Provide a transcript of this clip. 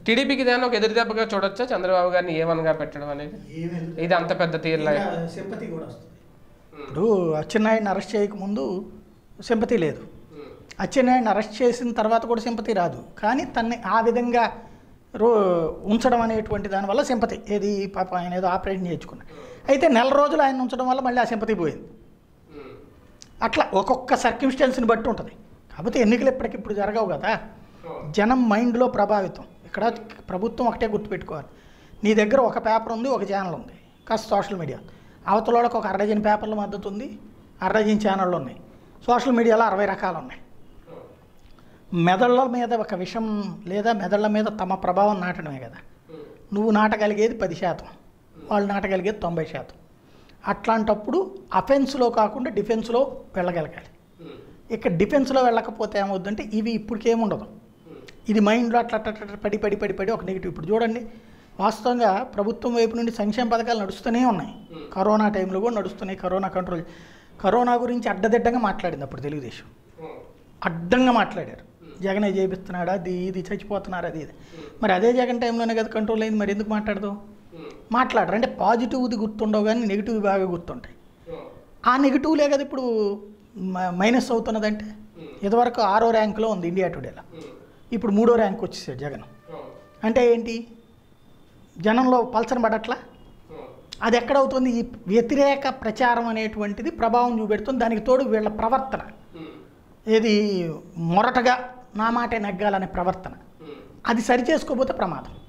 టీడీపీకి దాన్ని ఒక ఎదురుదెబ్బగా చూడొచ్చా చంద్రబాబు గారిని ఏమనగా పెట్టడం అనేది ఏమీ ఇది అంత పెద్ద తీరులా సింపతి కూడా వస్తుంది ఇప్పుడు అచ్చెన్నాయుడిని అరెస్ట్ చేయకముందు సింపతి లేదు అచ్చెన్నాయుడిని అరెస్ట్ చేసిన తర్వాత కూడా సింపతి రాదు కానీ తన్ని ఆ విధంగా రో ఉంచడం అనేటువంటి దానివల్ల సింపతి ఏది పాప ఆయన ఏదో ఆపరేషన్ చేయించుకున్నా అయితే నెల రోజులు ఆయన ఉంచడం వల్ల మళ్ళీ ఆ సింపతి పోయింది అట్లా ఒక్కొక్క సర్కిమ్స్టెన్స్ని బట్టి ఉంటుంది కాకపోతే ఎన్నికలు ఇప్పటికిప్పుడు జరగవు కదా జనం మైండ్లో ప్రభావితం ఇక్కడ ప్రభుత్వం ఒకటే గుర్తుపెట్టుకోవాలి నీ దగ్గర ఒక పేపర్ ఉంది ఒక ఛానల్ ఉంది కాస్త సోషల్ మీడియా అవతల వాళ్ళకి ఒక అరడజన్ పేపర్ల మద్దతు ఉంది అరడజన్ ఛానళ్ళు ఉన్నాయి సోషల్ మీడియాలో అరవై రకాలు ఉన్నాయి మెదళ్ళ మీద ఒక విషం లేదా మెదళ్ళ మీద తమ ప్రభావం నాటడమే కదా నువ్వు నాటగలిగేది పది శాతం వాళ్ళు నాటగలిగేది తొంభై శాతం అట్లాంటప్పుడు అఫెన్స్లో కాకుండా డిఫెన్స్లో వెళ్ళగలగాలి ఇక డిఫెన్స్లో వెళ్ళకపోతే ఏమవుద్దంటే ఇవి ఇప్పటికేముండదు ఇది మైండ్లో అట్లా అట్లా అట్లా పడి పడి పడి పడి ఒక నెగిటివ్ ఇప్పుడు చూడండి వాస్తవంగా ప్రభుత్వం వైపు నుండి సంక్షేమ పథకాలు నడుస్తూనే ఉన్నాయి కరోనా టైంలో కూడా నడుస్తున్నాయి కరోనా కంట్రోల్ కరోనా గురించి అడ్డదిడ్డంగా మాట్లాడింది అప్పుడు తెలుగుదేశం అడ్డంగా మాట్లాడారు జగనే చేపిస్తున్నాడా అది ఇది చచ్చిపోతున్నారు అది ఇది మరి అదే జగన్ టైంలోనే కదా కంట్రోల్ అయింది మరి ఎందుకు మాట్లాడదు మాట్లాడరు అంటే పాజిటివ్ది గుర్తుండవు కానీ నెగిటివ్ బాగా గుర్తుంటాయి ఆ నెగిటివ్లే కదా ఇప్పుడు మ- మైనస్ అవుతున్నదంటే ఇదివరకు ఆరో ర్యాంకులో ఉంది ఇండియా టుడేలో ఇప్పుడు మూడో ర్యాంక్ వచ్చేసాడు జగన్ అంటే ఏంటి జనంలో పల్సన పడట్లా అది ఎక్కడవుతుంది ఈ వ్యతిరేక ప్రచారం అనేటువంటిది ప్రభావం చూపెడుతుంది దానికి తోడు వీళ్ళ ప్రవర్తన ఏది మొరటగా నా మాటే నెగ్గాలనే ప్రవర్తన అది సరి చేసుకోకపోతే ప్రమాదం